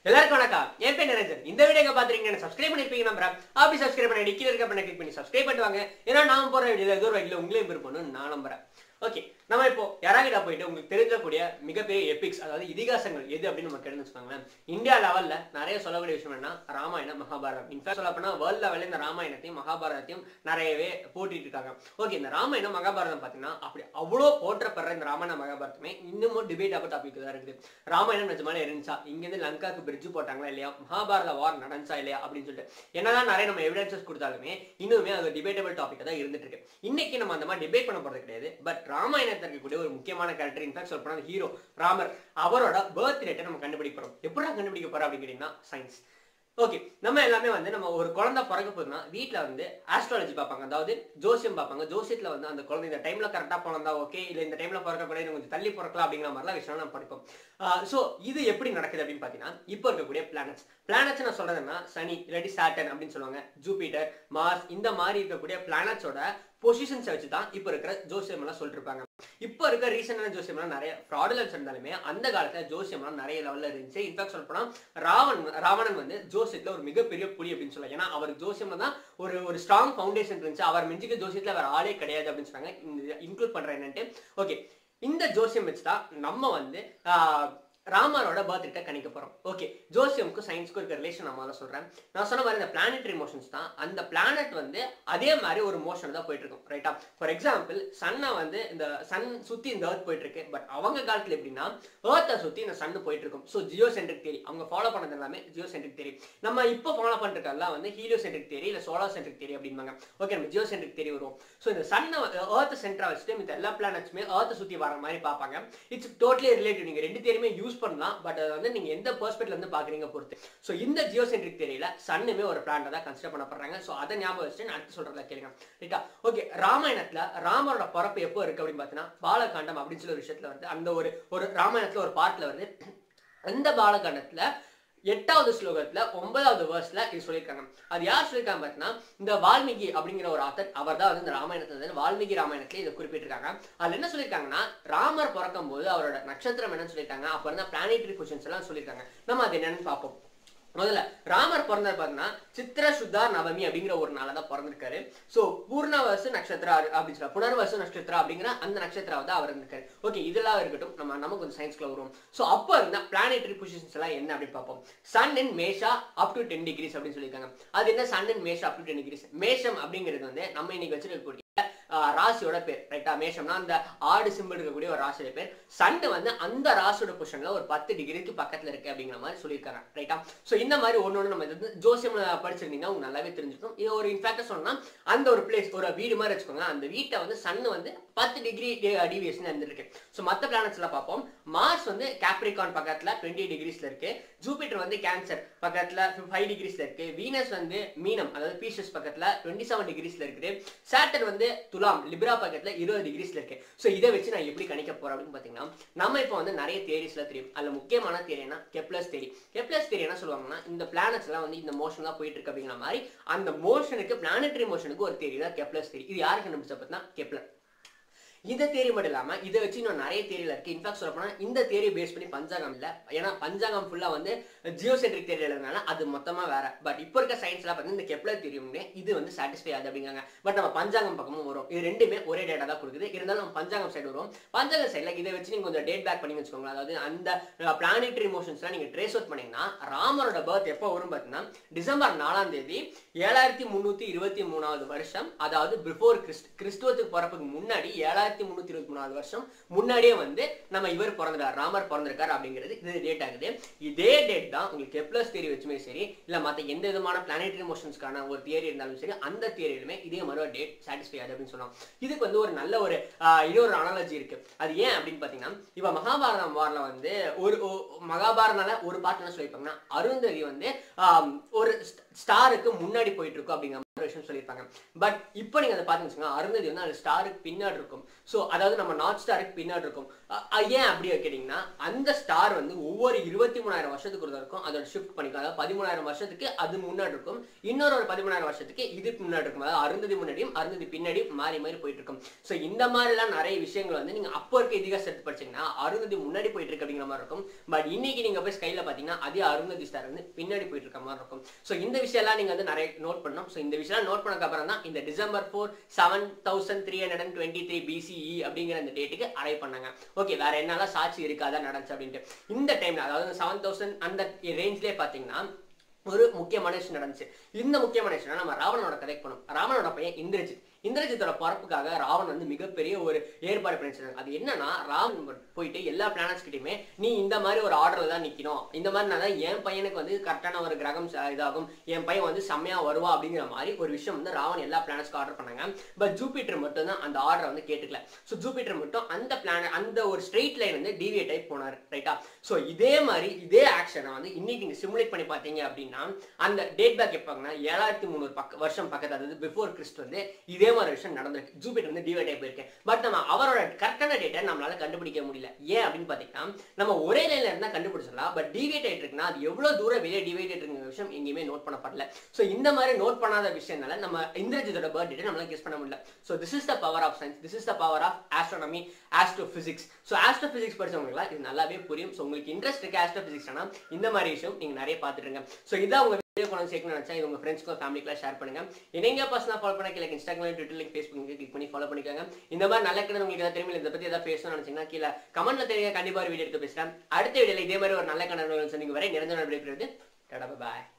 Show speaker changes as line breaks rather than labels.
எல்லாருக்கும் வணக்கம் என் பேர் நிரஞ்சன் இந்த வீடியோ பாத்துறீங்க சப்ஸ்கிரைப் பண்ணிருப்பீங்க நம்புறேன் அப்படி சப்ஸ்கிரைப் பண்ணி கீழே இருக்க பண்ண கிளிக் பண்ணி சப்ஸ்கிரைப் பண்ணுவாங்க ஏன்னா நான் போற வீடியோல ஏதோ ஒரு வகையில் உங்களையும் விருப்பம்னு நான் நம்புறேன் ஓகே நம்ம இப்போ யாராகிட்ட போயிட்டு உங்களுக்கு தெரிஞ்சக்கூடிய மிகப்பெரிய எபிக்ஸ் அதாவது இதிகாசங்கள் எது அப்படின்னு நம்ம கேட்டு வச்சுக்கோங்களேன் இந்தியா லெவல்ல நிறைய சொல்லக்கூடிய விஷயம் என்ன ராமாயணம் மகாபாரதம் இன்ஃபேக்ட் சொல்ல போனா வேர்ல்ட் லெவல்ல இந்த ராமாயணத்தையும் மகாபாரதத்தையும் நிறையவே போட்டிட்டு இருக்காங்க ஓகே இந்த ராமாயணம் மகாபாரதம் பாத்தீங்கன்னா அப்படி அவ்வளோ போற்றப்படுற இந்த ராமாயண மகாபாரதமே இன்னமும் டிபேட் ஆக டாபிக் தான் இருக்குது ராமாயணம் நிஜமான இருந்துச்சா இங்கிருந்து லங்காக்கு பிரிட்ஜ் போட்டாங்களா இல்லையா மகாபாரத வார் நடந்துச்சா இல்லையா அப்படின்னு சொல்லிட்டு என்னதான் நிறைய நம்ம எவிடன்சஸ் கொடுத்தாலுமே இன்னுமே அது டிபேட்டபிள் டாபிக் தான் இருந்துட்டு இருக்கு இன்னைக்கு நம்ம அந்த மாதிரி டிபேட் பண்ண போறது கிடையாது பட் ராமாயணத்தில் இருக்கக்கூடிய ஒரு முக்கியமான கேரக்டர் இன்ஃபேக்ட் சொல்ல போனா ஹீரோ ராமர் அவரோட பர்த் ரேட்டை நம்ம கண்டுபிடிக்க போறோம் எப்படி கண்டுபிடிக்க போறோம் அப்படின்னு கேட்டீங்கன்னா சயின்ஸ் ஓகே நம்ம எல்லாமே வந்து நம்ம ஒரு குழந்தை பிறக்க போதுன்னா வீட்டில் வந்து ஆஸ்ட்ராலஜி பார்ப்பாங்க அதாவது ஜோசியம் பார்ப்பாங்க ஜோசியத்தில் வந்து அந்த குழந்தை இந்த டைம்ல கரெக்டாக பிறந்தா ஓகே இல்லை இந்த டைம்ல பிறக்கக்கூடாது கொஞ்சம் தள்ளி பிறக்கலாம் அப்படிங்கிற மாதிரிலாம் விஷயம் நம்ம படிப்போம் ஸோ இது எப்படி நடக்குது அப்படின்னு பார்த்தீங்கன்னா இப்போ இருக்கக்கூடிய பிளானட்ஸ் பிளானட்ஸ் நான் சொல்றதுன்னா சனி இல்லாட்டி சாட்டன் அப்படின்னு சொல்லுவாங்க ஜூபிட்டர் மார்ஸ் இந்த மாதிரி இருக்கக்கூடிய பிளானட்ஸோட பொசிஷன்ஸை வச்சு தான் இப்போ இருக்கிற ஜோசியம் எல்லாம் சொல்லிட்டு இருப்பாங்க இப்போ இருக்க ரீசெண்டான ஜோசியம் எல்லாம் நிறைய ஃப்ராடுலன்ஸ் இருந்தாலுமே அந்த காலத்துல ஜோசியம் எல்லாம் நிறைய லெவல்ல இருந்துச்சு இன்ஃபேக்ட் சொல்ல போனா ராவன் ராவணன் வந்து ஜோசியத்துல ஒரு மிகப்பெரிய புலி அப்படின்னு சொல்லலாம் ஏன்னா அவர் ஜோசியம்ல தான் ஒரு ஒரு ஸ்ட்ராங் ஃபவுண்டேஷன் இருந்துச்சு அவர் மிஞ்சிக்க ஜோசியத்துல வேற ஆளே கிடையாது அப்படின்னு சொன்னாங்க இன்க்ளூட் பண்றேன் என்னன்ட்டு ஓகே இந்த ஜோசியம் வச்சு தான் நம்ம வந்து ஆஹ், ராமரோட பர்த் டேட்டை கணிக்க போறோம் ஓகே ஜோசியமுக்கும் சயின்ஸ்க்கும் இருக்க ரிலேஷன் நான் முதல்ல சொல்றேன் நான் சொன்ன மாதிரி இந்த பிளானட்டரி மோஷன்ஸ் தான் அந்த பிளானட் வந்து அதே மாதிரி ஒரு மோஷன் தான் போயிட்டு இருக்கும் ரைட்டா ஃபார் எக்ஸாம்பிள் சன்னை வந்து இந்த சன் சுத்தி இந்த எர்த் போயிட்டு இருக்கு பட் அவங்க காலத்துல எப்படின்னா ஏர்த்தை சுத்தி இந்த சன் போயிட்டு இருக்கும் ஸோ ஜியோ சென்ட்ரிக் தேரி அவங்க ஃபாலோ பண்ணது எல்லாமே ஜியோ சென்ட்ரிக் தேரி நம்ம இப்போ ஃபாலோ பண்ணிருக்கெல்லாம் வந்து ஹீலியோ சென்ட்ரிக் தேரி இல்ல சோலார் சென்ட்ரிக் தேரி அப்படிம்பாங்க ஓகே நம்ம ஜியோ சென்ட்ரிக் தேரி வரும் ஸோ இந்த சன்னை ஏர்த் சென்டரா வச்சுட்டு இந்த எல்லா பிளானட்ஸுமே ஏர்த்தை சுத்தி வர மாதிரி பார்ப்பாங்க இட்ஸ் டோட்டலி ரிலேட்டிவ் நீங்க ரெண்டு தேரியுமே யூஸ் பண்ணலாம் பட் அது வந்து நீங்க எந்த பெர்ஸ்பெக்ட்ல இருந்து பாக்குறீங்க பொறுத்து ஸோ இந்த ஜியோ சென்ட்ரிக் தேரியில சன்னுமே ஒரு பிளானட் தான் கன்சிடர் பண்ணப்படுறாங்க ஸோ அதை ஞாபகம் வச்சுட்டு நான் அடுத்து சொல்றதுல கேளுங்க ரைட்டா ஓகே ராமாயணத்துல ராமரோட பிறப்பு எப்போ இருக்கு அப்படின்னு பார்த்தீங்கன்னா பாலகாண்டம் அப்படின்னு சொல்லி ஒரு விஷயத்துல வருது அந்த ஒரு ஒரு ராமாயணத்துல ஒரு பார்ட்ல வருது அந்த பாலகாண்டத்துல எட்டாவது ஸ்லோகத்துல ஒன்பதாவது வேர்ஸ்ல இது சொல்லியிருக்காங்க அது யார் சொல்லியிருக்காங்க பார்த்தீங்கன்னா இந்த வால்மீகி அப்படிங்கிற ஒரு ஆத்தர் அவர் தான் வந்து இந்த ராமாயணத்துல வந்து வால்மீகி ராமாயணத்துல இதை குறிப்பிட்டிருக்காங்க அதுல என்ன சொல்லியிருக்காங்கன்னா ராமர் பிறக்கும் போது அவரோட நட்சத்திரம் என்னன்னு சொல்லியிருக்காங்க அப்ப இருந்தா பிளானேட்டரி பொசிஷன்ஸ் எல்லாம் சொல்லியிருக்காங்க நம்ம அது என்னன்னு பார்ப்போம் முதல்ல ராமர் பிறந்தார் பார்த்தீங்கன்னா சித்திர சுத்தா நவமி அப்படிங்கிற ஒரு நாள தான் பிறந்திருக்காரு சோ பூர்ணவசு நட்சத்திரா அப்படின்னு சொல்ல புனர்வசு நட்சத்திரா அப்படிங்கிற அந்த நட்சத்திராவை தான் அவர் இருந்திருக்காரு ஓகே இதெல்லாம் இருக்கட்டும் நம்ம நமக்கு கொஞ்சம் சயின்ஸ்க்குள்ள வருவோம் சோ அப்போ இருந்தா பிளானேட்டரி பொசிஷன்ஸ் எல்லாம் என்ன அப்படின்னு பார்ப்போம் sun in Mesha up to ten degrees அப்படின்னு சொல்லியிருக்காங்க அது என்ன sun in Mesha up to ten degrees மேஷம் அப்படிங்கிறது வந்து நம்ம இன்னைக்கு வச்சிருக்கக்கூடிய ஆஹ், ராசியோட பேர் ரைட்டா மேஷம்னா அந்த ஆடு சிம்பிள் இருக்கக்கூடிய ஒரு ராசியோட பேர் சண்டு வந்து அந்த ராசியோட பொசிஷன்ல ஒரு பத்து டிகிரிக்கு பக்கத்துல இருக்கு அப்படிங்கிற மாதிரி சொல்லியிருக்காங்க ரைட்டா சோ இந்த மாதிரி ஒண்ணு ஒண்ணு நம்ம இது வந்து ஜோசியம் படிச்சிருந்தீங்கன்னா உங்களுக்கு நல்லாவே தெரிஞ்சிருக்கும் இது ஒரு இன்ஃபேக்ட் சொன்னா அந்த ஒரு பிளேஸ் ஒரு வீடு மாதிரி வச்சுக்கோங்க அந்த வீட்டை வந்து சன்னு வந்து பத்து டிகிரி டிவியேஷன் இருந்திருக்கு ஸோ மற்ற பிளானட்ஸ் எல்லாம் பார்ப்போம் மார்ஸ் வந்து கேப்ரிகான் பக்கத்துல டுவெண்ட்டி டிகிரிஸ்ல இருக்கு ஜூபிட்டர் வந்து கேன்சர் பக்கத்துல ஃபைவ் டிகிரிஸ்ல இருக்கு வீனஸ் வந்து மீனம் அதாவது பீஷஸ் பக்கத்துல டுவெண்ட்டி செவன் டிகிரிஸ்ல இருக்குது சாட்டர் வந்து துலாம் லிப்ரா பக்கத்துல இருபது டிகிரிஸ்ல இருக்கு ஸோ இதை வச்சு நான் எப்படி கணிக்க போறேன் அப்படின்னு பாத்தீங்கன்னா நம்ம இப்போ வந்து நிறைய தியரிஸ்ல தெரியும் அதுல முக்கியமான தியரி என்ன கெப்லஸ் தேரி கெப்லஸ் தேரி என்ன சொல்லுவாங்கன்னா இந்த பிளானட்ஸ் எல்லாம் வந்து இந்த மோஷன் தான் போயிட்டு இருக்கு அப்படிங்கிற மாதிரி அந்த மோஷனுக்கு பிளானட்டரி மோஷனுக்கு ஒரு தேரி தான் கெப்லஸ் தேரி இது யாரு கண்டுபிடிச்ச பார்த்தா கெப்லர் இந்த தேரி மட்டும் இல்லாம இதை வச்சு இன்னும் நிறைய தேரியில இருக்கு இன்ஃபேக்ட் சொல்ல போனா இந்த தேரி பேஸ் பண்ணி பஞ்சாங்கம் இல்ல ஏன்னா பஞ்சாங்கம் ஃபுல்லா வந்து ஜியோசென்ட்ரிக் தேரி எழுதுனால அது மொத்தமா வேற பட் இப்போ இருக்க சயின்ஸ்ல பார்த்தீங்கன்னா இந்த கெப்லர் தெரியும் இது வந்து சாட்டிஸ்ஃபை ஆகுது அப்படிங்காங்க பட் நம்ம பஞ்சாங்கம் பக்கமும் வரும் இது ரெண்டுமே ஒரே டேட்டா தான் கொடுக்குது இருந்தாலும் நம்ம பஞ்சாங்கம் சைடு வரும் பஞ்சாங்கம் சைடுல இதை வச்சு நீங்க கொஞ்சம் டேட் பேக் பண்ணி வச்சுக்கோங்க அதாவது அந்த பிளானட்டரி மோஷன்ஸ்லாம் நீங்க ட்ரேஸ் அவுட் பண்ணீங்கன்னா ராமரோட பர்த் எப்போ வரும் பார்த்தீங்கன்னா டிசம்பர் நாலாம் தேதி ஏழாயிரத்தி முன்னூத்தி இருபத்தி மூணாவது வருஷம் அதாவது பிஃபோர் கிறிஸ்ட் கிறிஸ்துவத்துக்கு பிறப்புக்கு முன்னாடி ஏழாயிரத்தி முன்னூத்தி இருபத்தி மூணாவது வருஷம் முன்னாடியே வந்து நம்ம இவர் பிறந்தார் ராமர் பிறந்திருக்காரு அப்படிங்கிறது இது டேட் ஆகுது இதே டேட் தான் உங்களுக்கு கெப்லஸ் தியரி வச்சுமே சரி இல்ல மத்த எந்த விதமான பிளானட்டரி மோஷன்ஸ்க்கான ஒரு தியரி இருந்தாலும் சரி அந்த தியரியிலுமே இதே மாதிரி ஒரு டேட் சாட்டிஸ்ஃபை ஆகுது அப்படின்னு சொல்லலாம் இதுக்கு வந்து ஒரு நல்ல ஒரு ஆஹ், இன்னொரு அனாலஜி இருக்கு அது ஏன் அப்படின்னு பாத்தீங்கன்னா இப்ப மகாபாரதம் வாரில் வந்து ஒரு ஒ- மகாபாரதனால ஒரு பாட்டு என்ன சொல்லியிருப்பாங்கன்னா அருந்ததி வந்து ஆம், ஒரு ஸ்டாருக்கு முன்னாடி போயிட்டு இருக்கும் அப்படிங்கிற விஷயம் சொல்லியிருப்பாங்க பட் இப்போ நீங்க அதை பார்த்தீங்கன்னா அருந்ததி வந்து அந்த ஸ்டாருக்கு பின்னாடி இருக்கும் ஸோ அதாவது நம்ம நார்த் ஸ்டாருக்கு பின்னாடி இருக்கும் அ- அ- ஏன் அப்படி கேட்டிங்கன்னா அந்த ஸ்டார் வந்து ஒவ்வொரு இருபத்தி மூணாயிரம் வருஷத்துக்கு ஒரு இருக்கும் அதோட ஷிஃப்ட் பண்ணிக்கும் அதாவது பதிமூணாயிரம் வருஷத்துக்கு அது முன்னாடி இருக்கும் இன்னொரு ஒரு பதிமூணாயிரம் வருஷத்துக்கு இது முன்னாடி இருக்கும் அதாவது அருந்ததி முன்னாடியும் அருந்ததி பின்னாடியும் மாறி மாறி போயிட்டு இருக்கும் ஸோ இந்த மாதிரிலாம் நிறைய விஷயங்கள் வந்து நீங்க அப்போ இருக்க இதிகாசம் எடுத்து படிச்சீங்கன்னா அருந்ததி முன்னாடி போயிட்டு இருக்கு அப்படிங்கிற மாதிரி இருக்கும் பட் இன்னைக்கு நீங்க போய் ஸ்கைல பாத்தீங்கன்னா அதே அருந்ததி ஸ்டார் வந்து பின்னாடி போயிட்டு இருக்க மாதிரி இருக்கும் ஸோ இந்த விஷயம்லாம் நீங்க வந்து நிறைய நோட் பண்ணணும் ஸோ இந்த விஷயம் நோட் பண்ணதுக்கு அப்புறம் தான் இந்த December four seven thousand three hundred and twenty three BCE அப்படிங்கிற அந்த டேட்டுக்கு அரைவ் பண்ணாங்க ஓகே வேற என்னெல்லாம் சாட்சி இருக்காதான் நடந்துச்சு அப்படின்ட்டு இந்த டைம்ல அதாவது செவன் தௌசண்ட் அந்த ரேஞ்ச்லேயே பாத்தீங்கன்னா ஒரு முக்கியமான விஷயம் நடந்துச்சு இந்த முக்கியமான விஷயம் நம்ம ராவணனோட கதைக்கு போனோம் ராவணனோட பையன் இந்திரஜித் இந்திரஜித்தோட பிறப்புக்காக ராவன் வந்து மிகப்பெரிய ஒரு ஏற்பாடு பண்ணிச்சிருந்தாங்க அது என்னன்னா ராவன் போயிட்டு எல்லா பிளானட்ஸ் கிட்டயுமே நீ இந்த மாதிரி ஒரு ஆர்டர்ல தான் நிக்கணும் இந்த மாதிரி நான் தான் என் பையனுக்கு வந்து கரெக்டான ஒரு கிரகம் ச- இதாகும் என் பையன் வந்து செம்மையா வருவா அப்படிங்கிற மாதிரி ஒரு விஷயம் வந்து ராவன் எல்லா பிளானட்ஸ்க்கு ஆர்டர் பண்ணாங்க பட் ஜூபிட்டர் மட்டும் தான் அந்த ஆர்டரை வந்து கேட்டுக்கல ஸோ ஜூபிட்டர் மட்டும் அந்த பிளான அந்த ஒரு ஸ்ட்ரெயிட் லைன் வந்து டிவியேட் ஆகி போனார் ரைட்டா ஸோ இதே மாதிரி இதே ஆக்ஷனை வந்து இன்னைக்கு நீங்க சிமுலேட் பண்ணி பார்த்தீங்க அப்படின்னா அந்த டேட் பேக் எப்பாங்கன்னா ஏழாயிரத்தி முந்நூறு பக்க வருஷம் பக்கத்து அதாவது பிஃபோர் கிறிஸ்ட் வந்து இதே மாதிரி விஷயம் நடந்திருக்கு ஜூபிட்டர் வந்து டிவைட் ஆகி போயிருக்கு பட் நம்ம அவரோட கரெக்டான டேட்டை நம்மளால கண்டுபிடிக்க முடியல ஏன் அப்படின்னு பார்த்தீங்கன்னா நம்ம ஒரே லைன்ல இருந்தா கண்டுபிடிச்சிடலாம் பட் டிவைட் ஆயிட்டு இருக்குன்னா அது எவ்வளவு தூரம் வெளியே டிவைட் ஆயிட்டு இருக்குங்கிற விஷயம் எங்கேயுமே நோட் பண்ணப்படல ஸோ இந்த மாதிரி நோட் பண்ணாத விஷயனால நம்ம இந்திரஜித்தோட பர்த்டே நம்மளால கெஸ் பண்ண முடியல so this is the power of science this is the power of astronomy astrophysics so astrophysics படிச்சவங்களுக்குலாம் இது நல்லாவே புரியும் ஸோ உங்களுக்கு இன்ட்ரெஸ்ட் இருக்கு ஆஸ்ட்ரோ பிசிக்ஸ் ஆனால் இந்த மாதிரி விஷயம் நீங்க நிறைய பார்த்துட்டு ஸோ இதான் உங்க வீடியோ கொண்டு சேர்க்கணும்னு நினைச்சா இது உங்க ஃப்ரெண்ட்ஸ்க்கும் ஃபேமிலிக்குலாம் ஷேர் பண்ணுங்க என்னங்க பர்சனலாக ஃபாலோ பண்ண கீழே Instagram Twitter link Facebook click பண்ணி ஃபாலோ பண்ணிக்கோங்க இந்த மாதிரி நல்ல கிட்ட உங்களுக்கு ஏதாவது தெரியும் இதை பத்தி ஏதாவது பேசணும்னு நினைச்சீங்கன்னா கீழே கமெண்ட்ல தெரியுங்க கண்டிப்பா ஒரு வீடியோ எடுத்து பேசுறேன் அடுத்த வீடியோல இதே மாதிரி ஒரு நல்ல கண்ணு சந்திக்கும் வரை நிரஞ்சன விடைபெறுவது டாடா பாய்